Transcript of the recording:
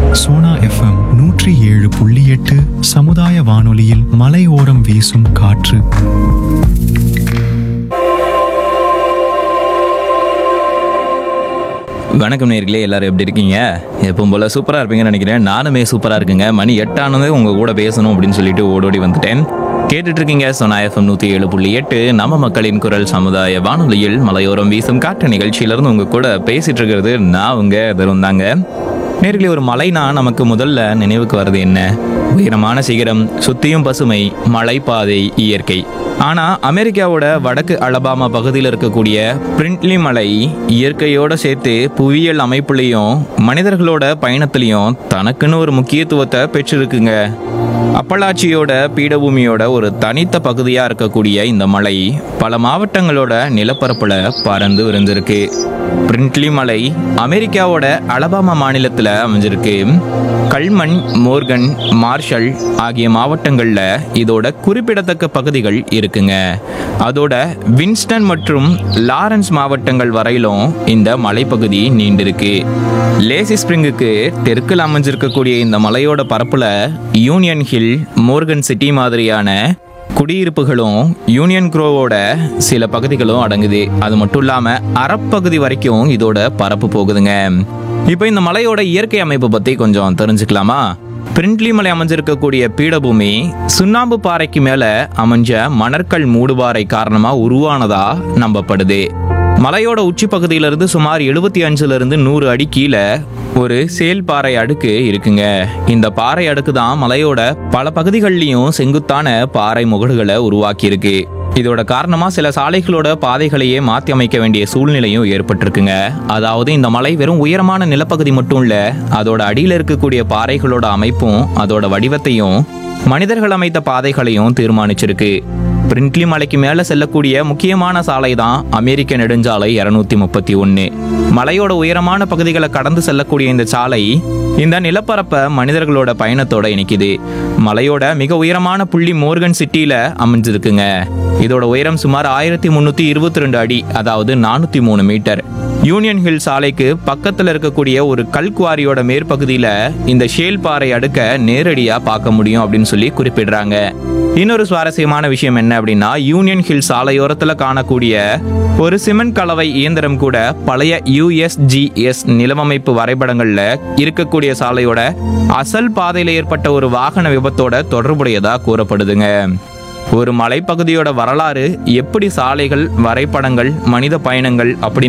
Sona FM நூற்றி ஏழு புள்ளி எட்டு சமுதாய வானொலியில் மலையோரம் வீசும் காற்று வணக்கம் நேர்களே எல்லாரும் எப்படி இருக்கீங்க எப்பவும் போல சூப்பராக இருப்பீங்கன்னு நினைக்கிறேன் நானுமே சூப்பராக இருக்குங்க மணி எட்டானது உங்கள் கூட பேசணும் அப்படின்னு சொல்லிட்டு ஓடோடி வந்துட்டேன் கேட்டுட்டு இருக்கீங்க சொனா எஃப்எம் நூற்றி ஏழு புள்ளி எட்டு நம்ம மக்களின் குரல் சமுதாய வானொலியில் மலையோரம் வீசும் காற்று நிகழ்ச்சியிலிருந்து உங்க கூட பேசிட்டு இருக்கிறது நான் உங்க தரும் தாங்க நேர்களே ஒரு மலைனா நமக்கு முதல்ல நினைவுக்கு வர்றது என்ன உயரமான சிகரம் சுத்தியும் பசுமை மலைப்பாதை இயற்கை ஆனா அமெரிக்காவோட வடக்கு அலபாமா பகுதியில் இருக்கக்கூடிய பிரிண்ட்லி மலை இயற்கையோட சேர்த்து புவியியல் அமைப்புலையும் மனிதர்களோட பயணத்திலையும் தனக்குன்னு ஒரு முக்கியத்துவத்தை பெற்றிருக்குங்க அப்பலாச்சியோட பீடபூமியோட ஒரு தனித்த பகுதியா இருக்கக்கூடிய இந்த மலை பல மாவட்டங்களோட நிலப்பரப்புல பறந்து விருந்திருக்கு பிரிண்ட்லி மலை அமெரிக்காவோட அலபாமா மாநிலத்துல அமைஞ்சிருக்கு கல்மன் மோர்கன் மார்ஷல் ஆகிய மாவட்டங்கள்ல இதோட குறிப்பிடத்தக்க பகுதிகள் இருக்குங்க அதோட வின்ஸ்டன் மற்றும் லாரன்ஸ் மாவட்டங்கள் வரையிலும் இந்த மலைப்பகுதி நீண்டிருக்கு லேசி ஸ்ப்ரிங்குக்கு தெற்கில் அமைஞ்சிருக்கக்கூடிய இந்த மலையோட பரப்புல யூனியன் ஹில் மோர்கன் சிட்டி மாதிரியான குடியிருப்புகளும் யூனியன் குரோவோட சில பகுதிகளும் அடங்குது அது மட்டும் இல்லாம அறப்பகுதி வரைக்கும் இதோட பரப்பு போகுதுங்க இப்போ இந்த மலையோட இயற்கை அமைப்பு பத்தி கொஞ்சம் தெரிஞ்சுக்கலாமா பிரிண்ட்லி மலை அமைஞ்சிருக்கக்கூடிய பீடபூமி சுண்ணாம்பு பாறைக்கு மேல அமைஞ்ச மணற்கல் மூடுபாறை காரணமா உருவானதா நம்பப்படுது மலையோட உச்சி பகுதியிலிருந்து சுமார் எழுபத்தி அஞ்சுல இருந்து நூறு அடி கீழே ஒரு சேல் பாறை அடுக்கு இருக்குங்க இந்த பாறை அடுக்கு தான் மலையோட பல பகுதிகள்லயும் செங்குத்தான பாறை முகடுகளை உருவாக்கி இருக்கு இதோட காரணமா சில சாலைகளோட பாதைகளையே மாத்தி அமைக்க வேண்டிய சூழ்நிலையும் ஏற்பட்டிருக்குங்க அதாவது இந்த மலை வெறும் உயரமான நிலப்பகுதி மட்டும் இல்ல அதோட அடியில இருக்கக்கூடிய பாறைகளோட அமைப்பும் அதோட வடிவத்தையும் மனிதர்கள் அமைத்த பாதைகளையும் தீர்மானிச்சிருக்கு பிரிண்ட்லி மலைக்கு மேல செல்லக்கூடிய முக்கியமான சாலை தான் அமெரிக்க நெடுஞ்சாலை இருநூத்தி முப்பத்தி ஒன்னு மலையோட உயரமான பகுதிகளை கடந்து செல்லக்கூடிய இந்த சாலை இந்த நிலப்பரப்பை மனிதர்களோட பயணத்தோட இணைக்குது மலையோட மிக உயரமான புள்ளி மோர்கன் சிட்டியில அமைஞ்சிருக்குங்க இதோட உயரம் சுமார் ஆயிரத்தி முன்னூத்தி இருபத்தி ரெண்டு அடி அதாவது நானூத்தி மூணு மீட்டர் யூனியன் ஹில் சாலைக்கு பக்கத்துல இருக்கக்கூடிய ஒரு கல்குவாரியோட மேற்பகுதியில இந்த ஷேல் பாறை அடுக்க நேரடியா பார்க்க முடியும் அப்படின்னு சொல்லி குறிப்பிடுறாங்க இன்னொரு சுவாரஸ்யமான விஷயம் என்ன அப்படின்னா யூனியன் ஹில் சாலையோரத்துல காணக்கூடிய ஒரு சிமெண்ட் கலவை இயந்திரம் கூட பழைய யுஎஸ்ஜிஎஸ் நிலவமைப்பு வரைபடங்கள்ல இருக்கக்கூடிய சாலையோட அசல் பாதையில ஏற்பட்ட ஒரு வாகன விபத்தோட தொடர்புடையதா கூறப்படுதுங்க ஒரு மலைப்பகுதியோட வரலாறு எப்படி சாலைகள் வரைபடங்கள் மனித பயணங்கள் அப்படி